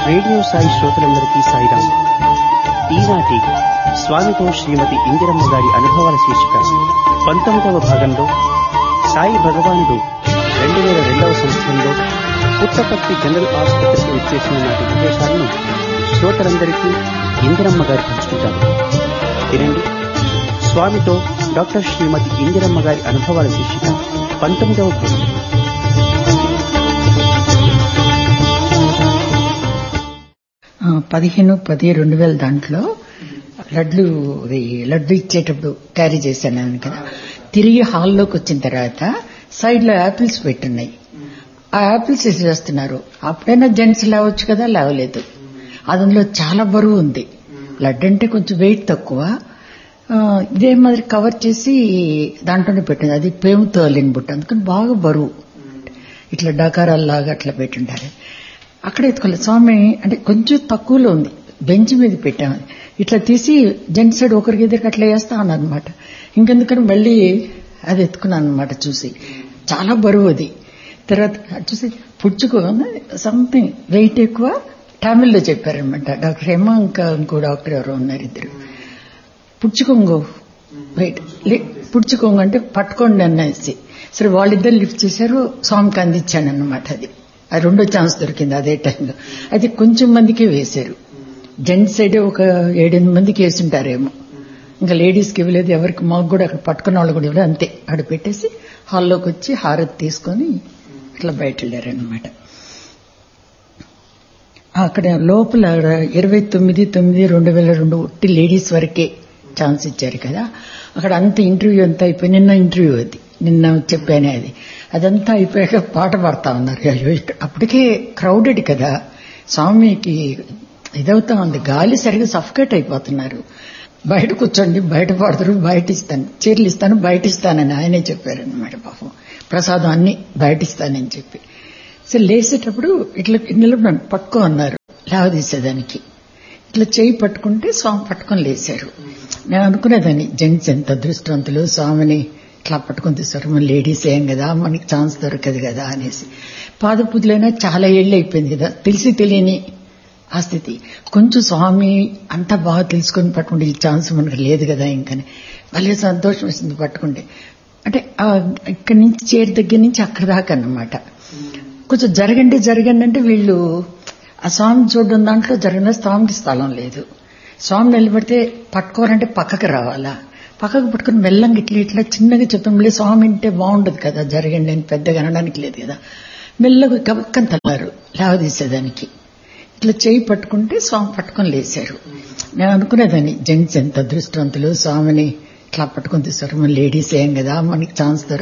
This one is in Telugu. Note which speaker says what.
Speaker 1: రేడియో సాయి శ్రోతలందరికీ సాయిరాం ఈనాటి స్వామితో శ్రీమతి ఇందిరమ్మ గారి అనుభవాల శీర్షిక పంతొమ్మిదవ భాగంలో సాయి భగవానుడు రెండు వేల రెండవ సంవత్సరంలో పుట్టపర్తి జనరల్ ఆసుపత్రికి విచ్చేసిన నాటి విశేషాలను శ్రోతలందరికీ ఇందిరమ్మ గారు పంచుకుంటారు వినండి స్వామితో డాక్టర్ శ్రీమతి ఇందిరమ్మ గారి అనుభవాల శీర్షిక పంతొమ్మిదవ భాగం
Speaker 2: ఆ, పదిహేను పది రెండు వేల దాంట్లో లడ్లు ఇది లడ్డు ఇచ్చేటప్పుడు క్యారీ చేశాను నేను కదా తిరిగి హాల్లోకి వచ్చిన తర్వాత సైడ్ లో యాపిల్స్ పెట్టున్నాయి ఆ యాపిల్స్ వేసేస్తున్నారు అప్పుడైనా జెంట్స్ లేవచ్చు కదా లేవలేదు అందులో చాలా బరువు ఉంది లడ్డు అంటే కొంచెం వెయిట్ తక్కువ ఆ, ఇదే మాదిరి కవర్ చేసి దాంట్లోనే పెట్టింది అది పేముతో అల్లిన బుట్ట అందుకని బాగా బరువు ఇట్లా డకారాల్లాగా అట్లా పెట్టుంటారు అక్కడ ఎత్తుకోలేదు స్వామి అంటే కొంచెం తక్కువలో ఉంది బెంచ్ మీద పెట్టాము ఇట్లా తీసి జెంట్ సైడ్ ఒకరికి ఇద్దరికి అట్లా వేస్తా అన్నమాట ఇంకెందుకని మళ్ళీ అది ఎత్తుకున్నాను అనమాట చూసి చాలా బరువు అది తర్వాత అది చూసి పుచ్చుకో సంథింగ్ వెయిట్ ఎక్కువ తమిళ్లో చెప్పారనమాట డాక్టర్ హేమ ఇంకా ఇంకో డాక్టర్ ఎవరో ఉన్నారు ఇద్దరు పుచ్చుకొంగు వెయిట్ పుచ్చుకొంగు అంటే పట్టుకోండి అనేసి సరే వాళ్ళిద్దరు లిఫ్ట్ చేశారు స్వామికి అందించాను అన్నమాట అది అది రెండో ఛాన్స్ దొరికింది అదే టైంలో అది కొంచెం మందికి వేశారు జెంట్స్ సైడ్ ఒక ఏడెనిమిది మందికి వేసుంటారేమో ఇంకా లేడీస్కి ఇవ్వలేదు ఎవరికి మాకు కూడా అక్కడ పట్టుకున్న వాళ్ళు కూడా ఇవ్వలేదు అంతే అక్కడ పెట్టేసి హాల్లోకి వచ్చి హారతి తీసుకొని ఇట్లా బయట వెళ్ళారనమాట అక్కడ లోపల ఇరవై తొమ్మిది తొమ్మిది రెండు వేల రెండు ఒట్టి లేడీస్ వరకే ఛాన్స్ ఇచ్చారు కదా అక్కడ అంత ఇంటర్వ్యూ అంతా అయిపోయి నిన్న ఇంటర్వ్యూ అది నిన్న చెప్పానే అది అదంతా అయిపోయాక పాట పాడుతా ఉన్నారు అయ్యో ఇక్కడ అప్పటికే క్రౌడెడ్ కదా స్వామికి ఇదవుతా ఉంది గాలి సరిగా సఫకేట్ అయిపోతున్నారు బయట కూర్చోండి బయట పాడతారు బయట ఇస్తాను చీరలు ఇస్తాను బయట ఇస్తానని ఆయనే చెప్పారనమాట పాపం ప్రసాదం అన్ని బయట ఇస్తానని చెప్పి సో లేసేటప్పుడు ఇట్లా నిలబడి పట్టుకో అన్నారు లేవదీసేదానికి ఇట్లా చేయి పట్టుకుంటే స్వామి పట్టుకొని లేశారు నేను అనుకునేదాన్ని జెంట్స్ ఎంత అదృష్టవంతులు స్వామిని ఇట్లా పట్టుకొని తీస్తారు మన లేడీస్ ఏం కదా మనకి ఛాన్స్ దొరకదు కదా అనేసి పాదపూజలైనా చాలా ఏళ్ళు అయిపోయింది కదా తెలిసి తెలియని ఆ స్థితి కొంచెం స్వామి అంతా బాగా తెలుసుకొని పట్టుకుంటే ఈ ఛాన్స్ మనకు లేదు కదా ఇంకని భలే సంతోషం వేసింది పట్టుకుంటే అంటే ఆ ఇక్కడి నుంచి చేరి దగ్గర నుంచి అక్కడ దాకా అన్నమాట కొంచెం జరగండి జరగండి అంటే వీళ్ళు ఆ స్వామి చూడడం దాంట్లో జరిగిన స్వామికి స్థలం లేదు స్వామి నిలబడితే పట్టుకోవాలంటే పక్కకి రావాలా పక్కకు పట్టుకుని మెల్లంగా ఇట్లా ఇట్లా చిన్నగా చెప్తాం మళ్ళీ స్వామి అంటే బాగుండదు కదా జరగండి అని పెద్దగా అనడానికి లేదు కదా మెల్లగా గబక్కని తల్లారు లేవదీసేదానికి ఇట్లా చేయి పట్టుకుంటే స్వామి పట్టుకొని లేశారు నేను అనుకునేదాన్ని జెంట్స్ ఎంత అదృష్టవంతులు స్వామిని ఇట్లా పట్టుకొని తీస్తారు మన లేడీస్ ఏం కదా మనకి ఛాన్స్ దొరకదు